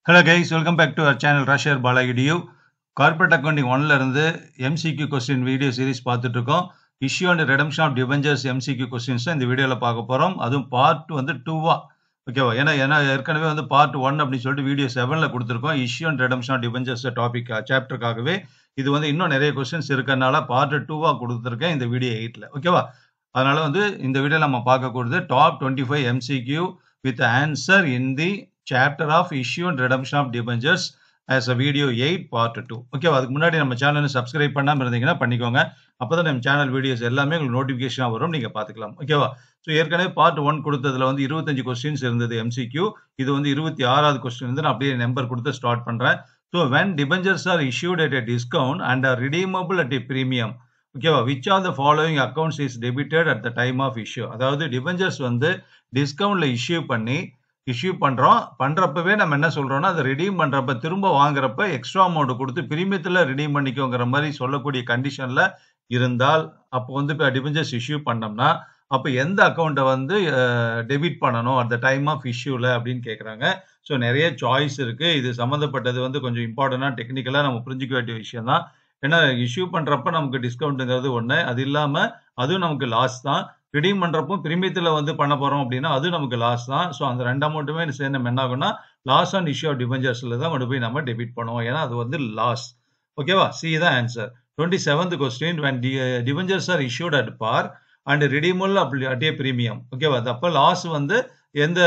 hello guys welcome back to our channel ரஷர் பாலாகிடியூ corporate accounting ஒன்ல இருந்து எம்சிக்யூ கொஸ்டின் வீடியோ சீரிஸ் பார்த்துட்டு இருக்கோம் issue and redemption of debentures MCQ questions இந்த வீடியோவில் பார்க்க போகிறோம் அதுவும் பார்ட் வந்து டூவா ஓகேவா ஏன்னா ஏன்னா ஏற்கனவே வந்து பார்ட் ஒன் அப்படின்னு சொல்லிட்டு வீடியோ செவனில் கொடுத்துருக்கோம் issue and redemption of debentures topic சாப்டருக்காகவே இது வந்து இன்னும் நிறைய கொஸ்டின்ஸ் இருக்கறனால பார்ட் டூவா கொடுத்துருக்கேன் இந்த வீடியோ எயிட்டில் ஓகேவா அதனால வந்து இந்த வீடியோ நம்ம பார்க்கக்கூடியது top twenty five MCQ with answer in the chapter of issue and redemption of debentures as a video eight part two ஓகேவா அதுக்கு முன்னாடி நம்ம சேனலை சப்ஸ்கிரைப் பண்ணாமல் இருந்தீங்கன்னா பண்ணிக்கோங்க அப்போ தான் நம்ம சேனல் வீடியோஸ் எல்லாமே உங்களுக்கு நோட்டிஃபிகேஷனாக வரும் நீங்கள் பார்த்துக்கலாம் ஓகேவா ஸோ ஏற்கனவே பார்ட் ஒன் கொடுத்ததுல வந்து இருபத்தஞ்சு கொஸ்டின்ஸ் இருந்தது எம்சிக்யூ இது வந்து இருபத்தி ஆறாவது கொஸ்டின் வந்து நான் அப்படியே நம்பர் கொடுத்து ஸ்டார்ட் பண்ணுறேன் so when debentures are issued at a discount and are redeemable at a premium ஓகேவா which are the following accounts is debited at the time of issue அதாவது டிபெஞ்சர்ஸ் வந்து டிஸ்கவுண்ட்ல இஷ்யூ பண்ணி இஷ்யூ பண்றோம் பண்றப்பவே நம்ம என்ன சொல்றோம்னா அதை ரிடீம் பண்றப்ப திரும்ப வாங்குறப்ப எக்ஸ்ட்ரா அமௌண்ட் கொடுத்து பிரிமியத்துல ரிடீம் பண்ணிக்கோங்கிற மாதிரி சொல்லக்கூடிய கண்டிஷன்ல இருந்தால் அப்போ வந்து இப்போ டிபெஞ்சர்ஸ் இஷ்யூ பண்ணோம்னா அப்போ எந்த அக்கௌண்ட்டை வந்து டெபிட் பண்ணணும் அட் த டைம் ஆஃப் இஷ்யூல அப்படின்னு கேட்குறாங்க ஸோ நிறைய சாய்ஸ் இருக்கு இது சம்மந்தப்பட்டது வந்து கொஞ்சம் இம்பார்ட்டண்டாக டெக்னிக்கலாக நம்ம புரிஞ்சிக்க வேண்டிய விஷயம் தான் ஏன்னா இஷ்யூ பண்றப்ப நமக்கு டிஸ்கவுண்ட்டுங்கிறது ஒன்று அது இல்லாமல் அதுவும் நமக்கு லாஸ் தான் ரிடீம் பண்றப்போ பிரிமியத்தில் வந்து பண்ண போறோம் அப்படின்னா அது நமக்கு லாஸ் தான் ஸோ அந்த ரெண்டு அமௌண்ட்டுமே சேர்ந்து நம்ம என்ன ஆகும்னா லாஸ் ஆன் இஷ்யூ ஆஃப் டிபெஞ்சர்ஸ்ல தான் கொண்டு போய் நம்ம டெபிட் பண்ணுவோம் ஏன்னா அது வந்து லாஸ் ஓகேவா சி தான் answer twenty seventh question when debentures are issued at par and redeemable அப்படி அட்டே பிரீமியம் ஓகேவா அப்போ லாஸ் வந்து எந்த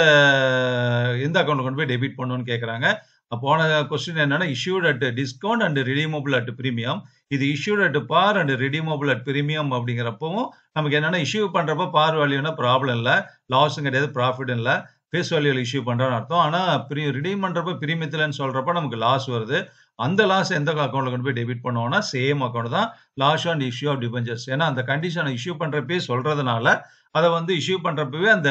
எந்த அக்கௌண்ட் கொண்டு போய் டெபிட் பண்ணணும்னு கேட்குறாங்க போன கொஸ்டின் என்னன்னா issued at discount and redeemable at premium இது issued at par and redeemable at premium அப்படிங்கிறப்பவும் நமக்கு என்னன்னா இஷ்யூ பண்றப்ப பார் வேல்யூனா ப்ராப்ளம் இல்லை லாஸும் கிடையாது ப்ராஃபிட் இல்லை ஃபேஸ் வேல்யூல இஷ்யூ பண்றோம்னு அர்த்தம் ஆனா ரிடீம் பண்றப்ப பிரீமியத்துலன்னு சொல்றப்ப நமக்கு லாஸ் வருது அந்த லாஸ் எந்த அக்கௌண்ட்ல கொண்டு போய் டெபிட் பண்ணுவோம்னா சேம் அக்கௌண்ட் தான் loss and issue of debentures ஏன்னா அந்த கண்டிஷனை இஷ்யூ பண்றப்பே சொல்றதுனால அதை வந்து இஷ்யூ பண்றப்பவே அந்த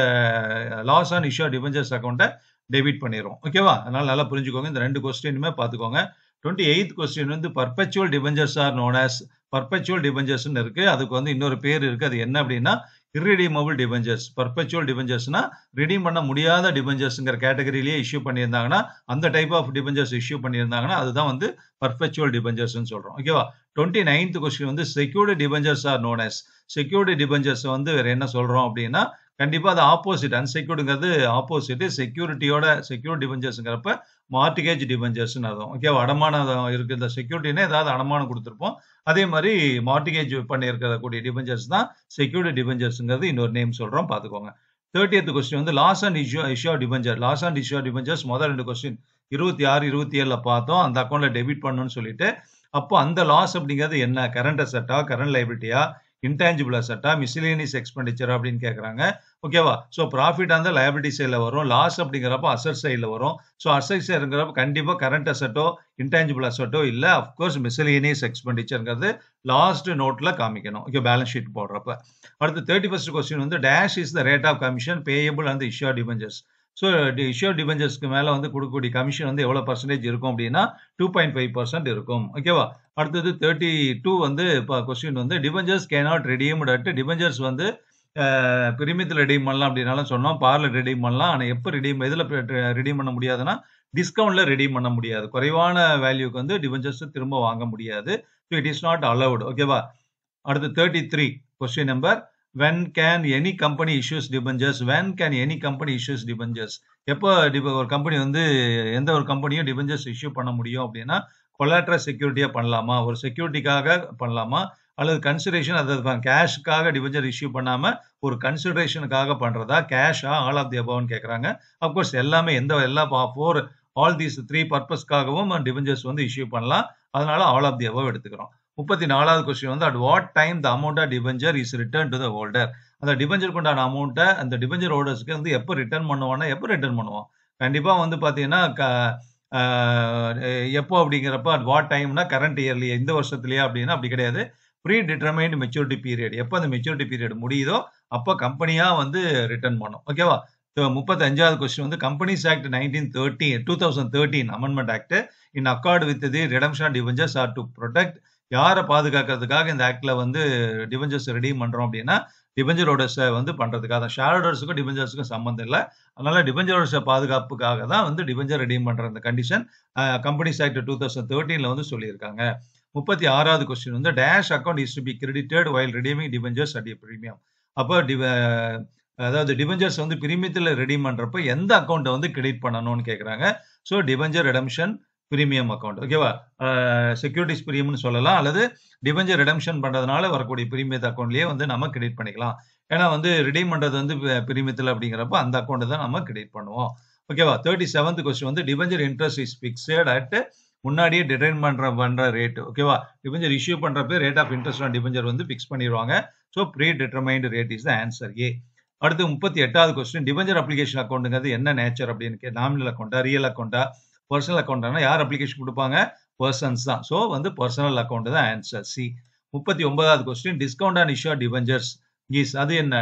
loss and issue of debentures அக்கௌண்ட்டை டெபிட் பண்ணிடும் ஓகேவா அதனால நல்லா புரிஞ்சுக்கோங்க இந்த ரெண்டு கொஸ்டினுமே பார்த்துக்கோங்க டுவெண்ட்டி எயித் கொஸ்டின் வந்து perpetual debentures are known as perpetual டிபெஞ்சர்ஸ்னு இருக்கு அதுக்கு வந்து இன்னொரு பேர் இருக்கு அது என்ன அப்படின்னா இர்ரிடீமபிள் டிபெஞ்சர்ஸ் பர்பச்சுவல் டிபெஞ்சர்ஸ்னா ரிடீம் பண்ண முடியாத டிபெஞ்சர்ஸ்ங்கிற கேட்டகரியிலேயே இஷ்யூ பண்ணியிருந்தாங்கன்னா அந்த டைப் ஆஃப் டிபெஞ்சர்ஸ் இஷ்யூ பண்ணியிருந்தாங்கன்னா அதுதான் வந்து பர்பச்சுவல் டிபெஞ்சர்ஸ்னு சொல்றோம் ஓகேவா டுவெண்ட்டி நைன்த் கொஸ்டின் வந்து secured debentures are known as secured debentures வந்து வேற என்ன சொல்றோம் அப்படின்னா கண்டிப்பா அது ஆப்போசிட் அன்செக்யூர்டுங்கிறது ஆப்போசிட் செக்யூரிட்டியோட செக்யூர் டிபெஞ்சர்ஸ்ங்கிறப்ப மார்டிகேஜ் டிபெஞ்சர்ஸ்னு அர்த்தம் ஓகே அடமானம் இருக்கு இந்த செக்யூரிட்டினா ஏதாவது அடமானம் கொடுத்துருப்போம் அதே மாதிரி மார்டிகேஜ் பண்ணி இருக்கக்கூடிய டிபெஞ்சர்ஸ் தான் செக்யூரிட்டி டிபெஞ்சர்ஸ்ங்கிறது இன்னொரு நேம் சொல்றோம் பாத்துக்கோங்க தேர்ட்டியத் கொஸ்டின் வந்து loss and issue issue debenture loss and issue debentures முதல் ரெண்டு கொஸ்டின் இருபத்தி ஆறு இருபத்தி ஏழுல பார்த்தோம் அந்த அக்கௌண்ட்ல டெபிட் பண்ணணும்னு சொல்லிட்டு அப்போ அந்த லாஸ் அப்படிங்கிறது என்ன கரண்ட் அசட்டா கரண்ட் லைபிலிட்டியா இன்டான்ஜிபிள் அசட்டா மிஸ்லேனியஸ் எக்ஸ்பெண்டிச்சர் அப்படின்னு கேட்குறாங்க ஓகேவா ஸோ ப்ராஃபிட் அந்த லயபிலிட்டி சைடில் வரும் லாஸ் அப்படிங்கிறப்ப அசட் சைடில் வரும் ஸோ அசட் சைடுங்கிறப்ப கண்டிப்பாக கரண்ட் அசட்டோ இன்டான்ஜிபிள் அசட்டோ இல்லை அஃப்கோர்ஸ் மிஸ்லேனியஸ் எக்ஸ்பெண்டிச்சர்ங்கிறது லாஸ்ட் நோட்டில் காமிக்கணும் ஓகே பேலன்ஸ் ஷீட் போடுறப்ப அடுத்து தேர்ட்டி ஃபர்ஸ்ட் கொஸ்டின் வந்து dash is the rate of commission payable அந்த இஷ்யூ டிபெஞ்சர்ஸ் ஸோ இஷ்யூ டிபெஞ்சர்ஸ்க்கு மேலே வந்து கொடுக்கக்கூடிய கமிஷன் வந்து எவ்வளோ பர்சன்டேஜ் இருக்கும் அப்படின்னா டூ பாயிண்ட் ஃபைவ் பர்சன்ட் இருக்கும் ஓகேவா அடுத்தது தேர்ட்டி டூ வந்து இப்போ கொஸ்டின் வந்து debentures cannot redeemed at debentures வந்து பிரிமியத்தில் ரெடீம் பண்ணலாம் அப்படின்னாலும் சொன்னோம் பார்ல ரெடீம் பண்ணலாம் ஆனால் எப்போ ரெடீம் எதில் ரெடீம் பண்ண முடியாதுன்னா டிஸ்கவுண்ட்ல ரெடீம் பண்ண முடியாது குறைவான வேல்யூக்கு வந்து டிபெஞ்சர்ஸ் திரும்ப வாங்க முடியாது so it is not allowed ஓகேவா அடுத்து thirty three question number when can any company issues debentures when can any company issues debentures எப்போ ஒரு கம்பெனி வந்து எந்த ஒரு கம்பெனியும் டிபெஞ்சர்ஸ் இஷ்யூ பண்ண முடியும் அப்படின்னா கொலாட்ரா செக்யூரிட்டியா பண்ணலாமா ஒரு செக்யூரிட்டிக்காக பண்ணலாமா அல்லது கன்சிடரேஷன் அதாவது கேஷுக்காக டிபெஞ்சர் இஷ்யூ பண்ணாம ஒரு கன்சிடரேஷனுக்காக பண்றதா கேஷா ஆல் ஆஃப் தி அபவ்னு கேட்கறாங்க அப்கோர்ஸ் எல்லாமே எந்த எல்லா ஃபோர் ஆல் தீஸ் த்ரீ பர்பஸ்க்காகவும் டிபெஞ்சர்ஸ் வந்து இஷ்யூ பண்ணலாம் அதனால ஆல் ஆஃப் தி அபவ் எடுத்துக்கிறோம் முப்பத்தி நாலாவது கொஸ்டின் வந்து at what time the amount of debenture is return to the holder அந்த டிபெஞ்சர் கொண்டான அமௌண்ட்டை அந்த டிபெஞ்சர் ஹோல்டர்ஸ்க்கு வந்து எப்போ ரிட்டர்ன் பண்ணுவோம்னா எப்போ ரிட்டர்ன் பண்ணுவோம் கண்டிப்பா வந்து பாத்தீங்கன்னா எப்போ அப்படிங்கிறப்ப அட் வாட் டைம்னா கரண்ட் இயர்லி இந்த வருஷத்துலயா அப்படின்னா அப்படி கிடையாது ப்ரீ டிட்டர்மைண்ட் மெச்சூரிட்டி பீரியட் எப்போ அந்த மெச்சூரிட்டி பீரியட் முடியுதோ அப்போ கம்பெனியா வந்து ரிட்டர்ன் பண்ணும் ஓகேவா முப்பத்தி அஞ்சாவது கொஸ்டின் வந்து companies act nineteen thirty two thousand thirteen amendment act in accord with the redemption debentures are to protect யாரை பாதுகாக்கிறதுக்காக இந்த ஆக்ட்ல வந்து டிபெஞ்சர்ஸ் ரெடீம் பண்றோம் அப்படின்னா டிபெஞ்சர் ஹோல்டர்ஸை வந்து பண்றதுக்காக தான் ஷேர் ஹோல்டர்ஸுக்கும் டிபெஞ்சர்ஸுக்கும் சம்மந்தம் இல்லை அதனால டிபெஞ்சர் ஹோல்டர்ஸை பாதுகாப்புக்காக தான் வந்து டிபெஞ்சர் ரெடீம் பண்ற இந்த condition companies act two thousand தேர்ட்டீன்ல வந்து சொல்லியிருக்காங்க முப்பத்தி ஆறாவது கொஸ்டின் வந்து dash account is to be credited while redeeming debentures at premium அப்போ அதாவது டிபெஞ்சர்ஸ் வந்து பிரீமியத்தில் ரெடீம் பண்றப்ப எந்த அக்கௌண்ட்டை வந்து கிரெடிட் பண்ணணும்னு கேட்குறாங்க so debenture redemption premium account ஓகேவா செக்யூரிட்டிஸ் பிரீமியம்னு சொல்லலாம் அல்லது டிபெஞ்சர் ரெடம்ஷன் பண்றதுனால வரக்கூடிய பிரீமியத் அக்கௌண்ட்லயே வந்து நம்ம கிரெடிட் பண்ணிக்கலாம் ஏன்னா வந்து ரிடீம் பண்றது வந்து பிரீமியத்தில் அப்படிங்கிறப்ப அந்த அக்கௌண்ட் தான் நம்ம கிரெடிட் பண்ணுவோம் ஓகேவா தேர்ட்டி செவன்த் கொஸ்டின் வந்து debenture interest is fixed at முன்னாடியே டிடைன் பண்ற பண்ற ரேட் ஓகேவா டிபெஞ்சர் இஷ்யூ பண்றப்ப rate of interest on debenture வந்து பிக்ஸ் பண்ணிடுவாங்க so predetermined rate is the answer A அடுத்து முப்பத்தி எட்டாவது கொஸ்டின் டிபெஞ்சர் அப்ளிகேஷன் அக்கௌண்ட்டுங்கிறது என்ன நேச்சர் அப்படின்னு நாமினல் அக்கௌண்டா ரியல் அக்கௌண்டா பர்சனல் அக்கௌண்ட்னா யார் அப்ளிகேஷன் கொடுப்பாங்க பர்சன்ஸ் தான் ஸோ வந்து பர்சனல் அக்கௌண்ட் தான் ஆன்சர் சி முப்பத்தி ஒன்பதாவது question discount on issue debentures is அது என்ன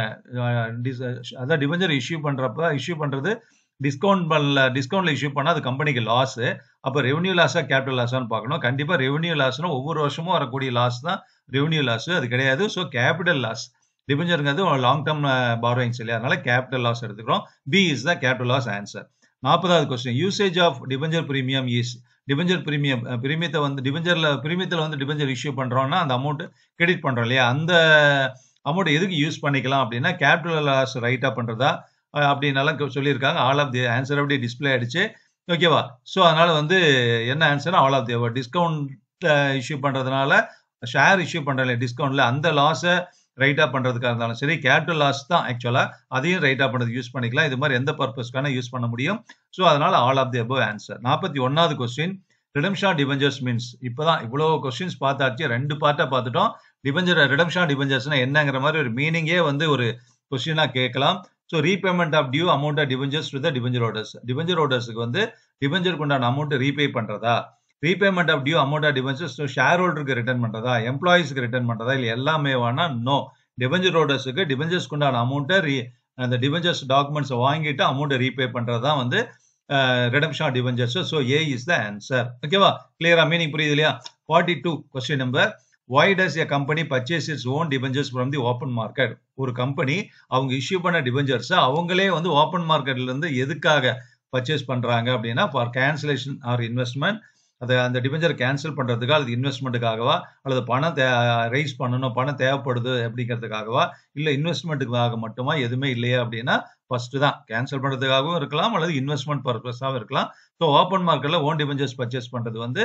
அதான் டிபெஞ்சர் இஷ்யூ பண்றப்ப இஷ்யூ பண்றது டிஸ்கவுண்ட் பண்ணல டிஸ்கவுண்ட்ல இஷ்யூ பண்ணா அது கம்பெனிக்கு லாஸ் அப்போ ரெவன்யூ லாஸா கேபிட்டல் லாஸான்னு பார்க்கணும் கண்டிப்பா ரெவன்யூ லாஸ்னா ஒவ்வொரு வருஷமும் வரக்கூடிய லாஸ் தான் ரெவன்யூ லாஸ் அது கிடையாது ஸோ கேபிட்டல் லாஸ் டிபெஞ்சருங்கிறது லாங் டேர்ம் பாரோயிங்ஸ் இல்லையா அதனால கேபிட்டல் லாஸ் எடுத்துக்கிறோம் B is the capital loss answer நாற்பதாவது question usage of debenture premium is debenture premium பிரீமியத்தை வந்து டிபெஞ்சர்ல பிரீமியத்தில் வந்து டிபெஞ்சர் இஷ்யூ பண்றோம்னா அந்த அமௌண்ட் கிரெடிட் பண்றோம் இல்லையா அந்த அமௌண்ட் எதுக்கு யூஸ் பண்ணிக்கலாம் அப்படின்னா கேபிட்டல் லாஸ் ரைட்டா பண்றதா அப்படின்னாலும் சொல்லியிருக்காங்க ஆல் ஆஃப் தி ஆன்சர் அப்படி டிஸ்பிளே ஆயிடுச்சு ஓகேவா ஸோ அதனால வந்து என்ன answer all of the discount issue பண்றதுனால ஷேர் இஷ்யூ பண்றதுல டிஸ்கவுண்ட்ல அந்த லாஸை ரைட்டா பண்றதுக்காக இருந்தாலும் சரி கேபிட்டல் லாஸ் தான் ஆக்சுவலா அதையும் ரைட்டா பண்றது யூஸ் பண்ணிக்கலாம் இது மாதிரி எந்த பர்பஸ்க்கான யூஸ் பண்ண முடியும் ஸோ அதனால all of the above answer நாற்பத்தி ஒன்னாவது கொஸ்டின் ரிடம்ஷா டிபெஞ்சர்ஸ் மீன்ஸ் இப்பதான் இவ்வளவு கொஸ்டின்ஸ் பார்த்தாச்சு ரெண்டு பார்ட்டா பார்த்துட்டோம் டிபெஞ்சர் ரிடம்ஷா டிபெஞ்சர்ஸ்னா என்னங்கிற மாதிரி ஒரு மீனிங்கே வந்து ஒரு கொஸ்டினா கேட்கலாம் so repayment of due amount of debentures to the debenture holders debenture ஹோல்டர்ஸுக்கு வந்து டிபெஞ்சருக்கு உண்டான அமௌண்ட் ரீபே பண்றதா repayment of due amount of debentures share ஹோல்டருக்கு ரிட்டர்ன் பண்றதா எம்ப்ளாயிஸ்க்கு ரிட்டர்ன் பண்றதா இல்லை எல்லாமே வேணா நோ டிபெஞ்சர் ஹோல்டர்ஸுக்கு டிபெஞ்சர்ஸ்க்கு உண்டான அமௌண்ட்டை ரீ அந்த டிபெஞ்சர்ஸ் டாக்குமெண்ட்ஸ் வாங்கிட்டு அமௌண்ட்டை ரீபே பண்றது தான் வந்து redemption debentures so A is the answer ஓகேவா கிளியரா மீனிங் புரியுது இல்லையா forty two question number why does a company purchase its own debentures from the open market ஒரு கம்பெனி அவங்க இஷ்யூ பண்ண டிபெஞ்சர்ஸ் அவங்களே வந்து ஓப்பன் மார்க்கெட்ல இருந்து எதுக்காக பர்ச்சேஸ் பண்றாங்க அப்படின்னா ஃபார் கேன்சலேஷன் ஆர் இன்வெஸ்ட்மெண்ட் அதை அந்த டிபெஞ்சர் கேன்சல் பண்றதுக்காக அது இன்வெஸ்ட்மெண்ட்டுக்காகவா அல்லது பணம் தே ரைஸ் பண்ணணும் பணம் தேவைப்படுது அப்படிங்கிறதுக்காகவா இல்லை இன்வெஸ்ட்மெண்ட்டுக்காக மட்டுமா எதுவுமே இல்லையா அப்படின்னா ஃபர்ஸ்ட் தான் கேன்சல் பண்றதுக்காகவும் இருக்கலாம் அல்லது இன்வெஸ்ட்மெண்ட் பர்பஸாகவும் இருக்கலாம் ஸோ ஓப்பன் மார்க்கெட்ல ஓன் டிபெஞ்சர்ஸ் பர்ச்சேஸ் பண்றது வந்து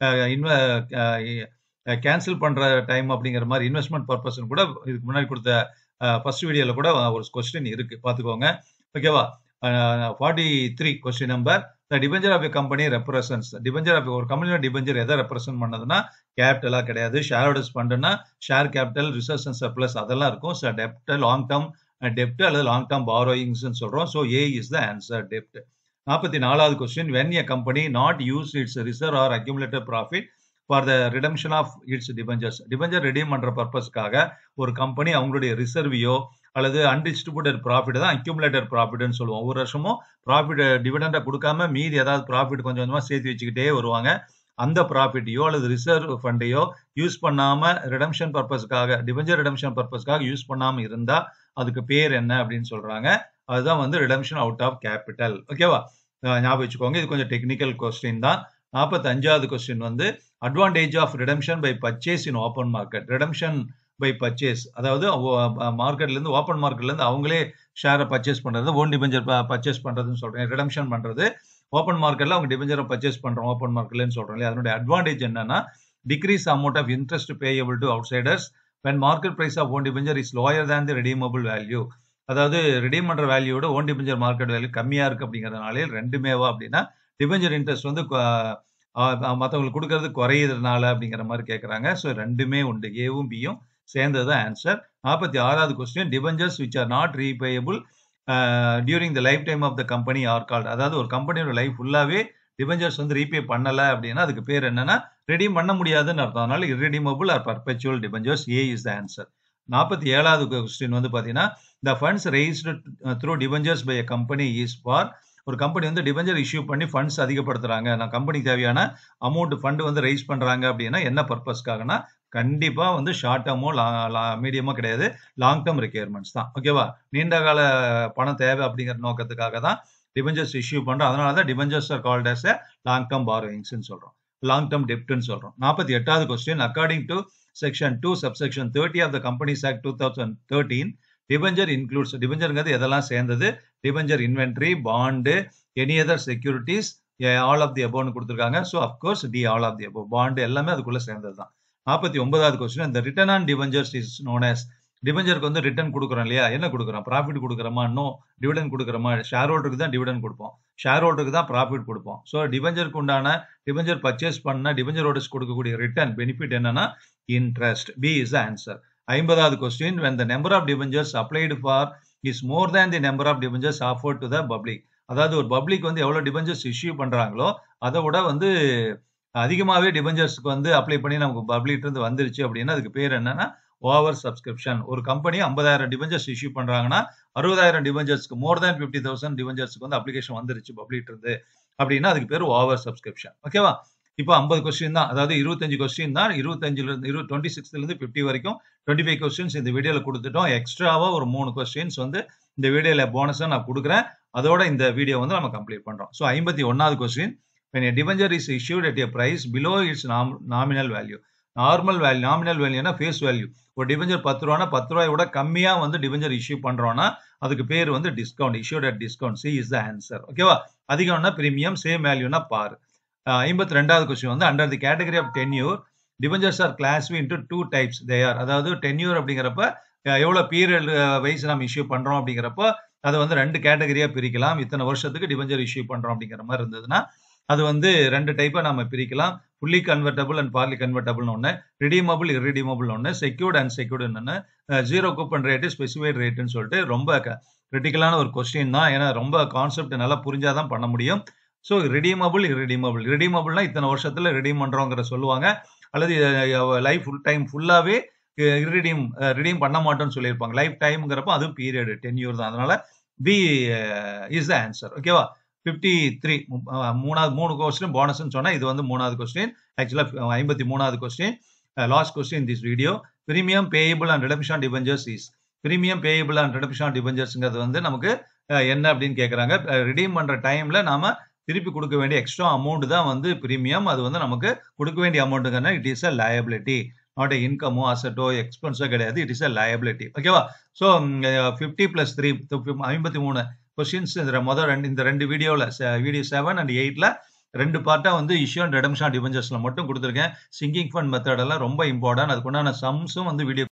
கேன்சல் பண்ற டைம் அப்படிங்கிற மாதிரி இன்வெஸ்ட்மெண்ட் பர்பஸ் கூட இதுக்கு முன்னாடி கொடுத்த ஃபர்ஸ்ட் வீடியோல கூட ஒரு கொஸ்டின் இருக்கு பாத்துக்கோங்க ஓகேவா forty three question number the debenture of a company represents debenture of ஒரு கம்பெனியோட டிபெஞ்சர் எதை ரெப்ரசென்ட் பண்ணதுன்னா கேபிட்டலா கிடையாது share holders ஃபண்டுனா share capital reserve and surplus அதெல்லாம் இருக்கும் ஸோ டெப்ட் லாங் டேர்ம் டெப்ட் அல்லது லாங் டேர்ம் பாரோயிங்ஸ் சொல்றோம் so A is the answer டெப்ட் நாற்பத்தி நாலாவது question when a company not use it's reserve R accumulated profit for the redemption of it's debentures debenture redeem பண்ற பர்பஸ்க்காக ஒரு company அவங்களுடைய ரிசர்வியோ அல்லது அன்டிஸ்ட்ரிபியூட்டட் ப்ராஃபிட் தான் அக்யூமுலேட்டட் ப்ராஃபிட்னு சொல்லுவோம் ஒவ்வொரு வருஷமும் ப்ராஃபிட் டிவிடெண்டா கொடுக்காம மீதி ஏதாவது ப்ராஃபிட் கொஞ்சம் கொஞ்சமா சேர்த்து வச்சுக்கிட்டே வருவாங்க அந்த ப்ராஃபிட்டையோ அல்லது ரிசர்வ் ஃபண்டையோ யூஸ் பண்ணாம ரிடம்ஷன் பர்பஸ்க்காக டிபெஞ்சர் ரிடம்ஷன் பர்பஸ்க்காக யூஸ் பண்ணாம இருந்தா அதுக்கு பேர் என்ன அப்படின்னு சொல்றாங்க அதுதான் வந்து ரிடம்ஷன் அவுட் ஆஃப் கேபிட்டல் ஓகேவா ஞாபகம் வச்சுக்கோங்க இது கொஞ்சம் டெக்னிக்கல் கொஸ்டின் தான் நாற்பத்தி அஞ்சாவது கொஸ்டின் வந்து advantage of redemption by purchase in open market redemption by purchase அதாவது மார்க்கெட்ல இருந்து ஓப்பன் மார்க்கெட்ல இருந்து அவங்களே ஷேரை பர்ச்சேஸ் பண்றது ஓன் டிபெஞ்சர் பர்ச்சேஸ் பண்றதுன்னு சொல்றேன் ரிடம்ஷன் பண்றது ஓப்பன் மார்க்கெட்ல அவங்க டிபெஞ்சரை பர்ச்சேஸ் பண்றோம் ஓப்பன் மார்க்கெட்லன்னு சொல்றோம் இல்லையா அதனுடைய அட்வான்டேஜ் என்னன்னா decrease amount of interest payable to outsiders when market price of own debenture is lower than the redeemable value அதாவது ரெடீம் பண்ற வேல்யூட ஓன் டிபெஞ்சர் மார்க்கெட் வேல்யூ கம்மியா இருக்கு அப்படிங்கறதுனாலே ரெண்டுமேவா அப்படின்னா டிபெஞ்சர் இன்ட்ரெஸ்ட் வந்து மற்றவங்களுக்கு கொடுக்கறது குறையிறதுனால அப்படிங்கிற மாதிரி கேட்குறாங்க ஸோ ரெண்டுமே உண்டு ஏவும் பியும் சேர்ந்தது ஆன்சர் நாற்பத்தி ஆறாவது question debentures which are not repayable during the life time of the company are called அதாவது ஒரு கம்பெனியோட லைஃப் ஃபுல்லாவே டிபெஞ்சர்ஸ் வந்து ரீபே பண்ணல அப்படின்னா அதுக்கு பேர் என்னன்னா ரெடீம் பண்ண முடியாதுன்னு அர்த்தம் அதனால irredeemable or perpetual debentures A is the answer நாற்பத்தி ஏழாவது கொஸ்டின் வந்து பார்த்தீங்கன்னா the funds raised through debentures by a company is for ஒரு கம்பெனி வந்து டிபெஞ்சர் இஷ்யூ பண்ணி ஃபண்ட்ஸ் அதிகப்படுத்துறாங்க நான் கம்பெனிக்கு தேவையான அமௌண்ட் ஃபண்ட் வந்து ரைஸ் பண்றாங்க அப்படின்னா என்ன பர்பஸ்க்காகனா கண்டிப்பா வந்து ஷார்ட் டேர்மோ மீடியமோ கிடையாது லாங் டேர்ம் ரெக்யர்மெண்ட்ஸ் தான் ஓகேவா நீண்ட கால பணம் தேவை அப்படிங்கிற நோக்கத்துக்காக தான் டிபெஞ்சர்ஸ் இஷ்யூ பண்றோம் அதனால தான் debentures are called as a long term பாரோயிங்ஸ்னு சொல்றோம் லாங் டேர்ம் டெப்ட்னு சொல்றோம் நாற்பத்தி எட்டாவது question according to section two subsection thirty of the companies act two thousand thirteen debenture includes டிபெஞ்சருங்கிறது எதெல்லாம் சேர்ந்தது debenture inventory bond any other securities all of the அபோவ்னு கொடுத்துருக்காங்க so of course D all of the above bond எல்லாமே அதுக்குள்ள சேர்ந்தது தான் நாற்பத்தி ஒன்பதாவது கொஸ்டின் இந்த return on debentures is known as டிபெஞ்சருக்கு வந்து ரிட்டர்ன் கொடுக்குறோம் இல்லையா என்ன கொடுக்குறோம் ப்ராஃபிட் கொடுக்குறோமா நோ டிவிடன் கொடுக்குறோமா ஷேர் ஹோல்டருக்கு தான் டிவிடன் கொடுப்போம் ஷேர் ஹோல்டருக்கு தான் ப்ராஃபிட் கொடுப்போம் ஸோ டிபெஞ்சருக்கு உண்டான டிபெஞ்சர் பர்ச்சேஸ் பண்ண டிபெஞ்சர் ஹோல்டர்ஸ் கொடுக்கக்கூடிய ரிட்டர்ன் பெனிஃபிட் என்னன்னா இன்ட்ரெஸ்ட் பி இஸ் ஆன்சர் ஐம்பதாவது question when the number of debentures applied for is more than the number of debentures offered to the public அதாவது ஒரு public வந்து எவ்வளவு டிபெஞ்சர்ஸ் இஷ்யூ பண்றாங்களோ அதை விட வந்து அதிகமாகவே டிபெஞ்சர்ஸ்க்கு வந்து அப்ளை பண்ணி நமக்கு பப்ளிக் இருந்து வந்துருச்சு அப்படின்னா அதுக்கு பேர் என்னன்னா ஓவர் சப்ஸ்கிரிப்ஷன் ஒரு கம்பெனி ஐம்பதாயிரம் டிபெஞ்சர்ஸ் இஷ்யூ பண்றாங்கன்னா அறுபதாயிரம் டிபெஞ்சர்ஸ்க்கு மோர் தேன் ஃபிஃப்டி தௌசண்ட் டிபெஞ்சர்ஸ்க்கு வந்து அப்ளிகேஷன் வந்துருச்சு பப்ளிக் இருந்து அப்படின்னா அதுக்கு பேர் ஓவர் சப்ஸ்கிரிப்ஷன் ஓகேவா இப்போ ஐம்பது கொஸ்டின் தான் அதாவது இருபத்தஞ்சு கொஸ்டின் தான் இருபத்தஞ்சுல இருந்து இரு டுவெண்ட்டி சிக்ஸ்ல இருந்து ஃபிஃப்டி வரைக்கும் டுவெண்ட்டி ஃபைவ் கொஸ்டின்ஸ் இந்த வீடியோல கொடுத்துட்டோம் எக்ஸ்ட்ராவா ஒரு மூணு கொஸ்டின்ஸ் வந்து இந்த வீடியோல போனஸா நான் கொடுக்குறேன் அதோட இந்த வீடியோ வந்து நம்ம கம்ப்ளீட் பண்றோம் ஸோ ஐம்பத்தி ஒன்னாவது question when a debenture is issued at a price below its nom- nominal value normal value nominal வேல்யூனா ஃபேஸ் வேல்யூ ஒரு டிபெஞ்சர் பத்து ரூபானா பத்து ரூபாய் விட கம்மியா வந்து டிபெஞ்சர் இஷ்யூ பண்றோம்னா அதுக்கு பேர் வந்து discount issued at discount C is the answer ஓகேவா அதிகம்னா பிரீமியம் சேம் வேல்யூனா பார் ஐம்பத்தி ரெண்டாவது கொஸ்டின் வந்து under the category of tenure debentures are class into two types they are அதாவது டென்யூர் அப்படிங்கிறப்ப அஹ், எவ்வளவு பீரியட் வைஸ் நம்ம இஷ்யூ பண்றோம் அப்படிங்கிறப்ப அதை வந்து ரெண்டு கேட்டகரியா பிரிக்கலாம் இத்தனை வருஷத்துக்கு டிபெஞ்சர் இஷ்யூ பண்றோம் அப்படிங்கிற மாதிரி இருந்ததுன்னா அது வந்து ரெண்டு டைப்பா நம்ம பிரிக்கலாம் fully convertible and partly convertible ஒன்று ரிடீமபிள் இரிடீமபிள் ஒன்று செக்யூர்ட் அண்ட் செக்யூர்டு ஒன்று ஜீரோ கூப்பன் ரேட்டு ஸ்பெசிஃபைட் ரேட்டுன்னு சொல்லிட்டு ரொம்ப கிரிட்டிக்கலான ஒரு கொஸ்டின் தான் ஏன்னா ரொம்ப கான்செப்ட் நல்லா புரிஞ்சாதான் பண்ண முடியும் ஸோ ரிடீமபிள் இரிடீமபிள் ரிடீமபிள்னா இத்தனை வருஷத்துல ரிடீம் பண்றோங்கிற சொல்லுவாங்க அல்லது லைஃப் ஃபுல் டைம் ஃபுல்லாவே ரிடீம் ரிடீம் பண்ண மாட்டோம்னு சொல்லியிருப்பாங்க லைஃப் டைம்ங்கிறப்ப அது பீரியட் டென் இயர் தான் அதனால பி இஸ் த ஆன்சர் ஓகேவா ஃபிஃப்டி த்ரீ மூணாவது மூணு கொஸ்டின் போனஸ்ன்னு சொன்னா இது வந்து மூணாவது கொஸ்டின் ஆக்சுவலா ஐம்பத்தி மூணாவது question last question this video premium payable and redemption debentures is premium payable and redemption டிபெஞ்சர்ஸ்ங்கிறது வந்து நமக்கு அஹ், என்ன அப்படின்னு கேட்குறாங்க ரிடீம் பண்ற டைம்ல நாம திருப்பி கொடுக்க வேண்டிய எக்ஸ்ட்ரா அமௌண்ட் தான் வந்து பிரீமியம் அது வந்து நமக்கு கொடுக்க வேண்டிய அமௌண்ட்டுங்கன்னா it is a liability not a இன்கமோ அசட்டோ எக்ஸ்பென்ஸோ கிடையாது இட் இஸ் அ லயபிலிட்டி ஓகேவா ஸோ ஃபிஃப்டி பிளஸ் த்ரீ ஐம்பத்தி மூணு கொஸ்டின்ஸ் இந்த முதல் ரெண்டு இந்த ரெண்டு வீடியோவில் வீடியோ செவன் அண்ட் எயிட்ல ரெண்டு பார்ட்டா வந்து இஷ்யூ அண்ட் ரெடம்ஷன் டிபெஞ்சர்ஸ்ல மட்டும் கொடுத்துருக்கேன் சிங்கிங் ஃபண்ட் மெத்தட் எல்லாம் ரொம்ப இம்பார்ட்டன்ட் அதுக்குண்டான சம்ஸும் வந்து வீடியோ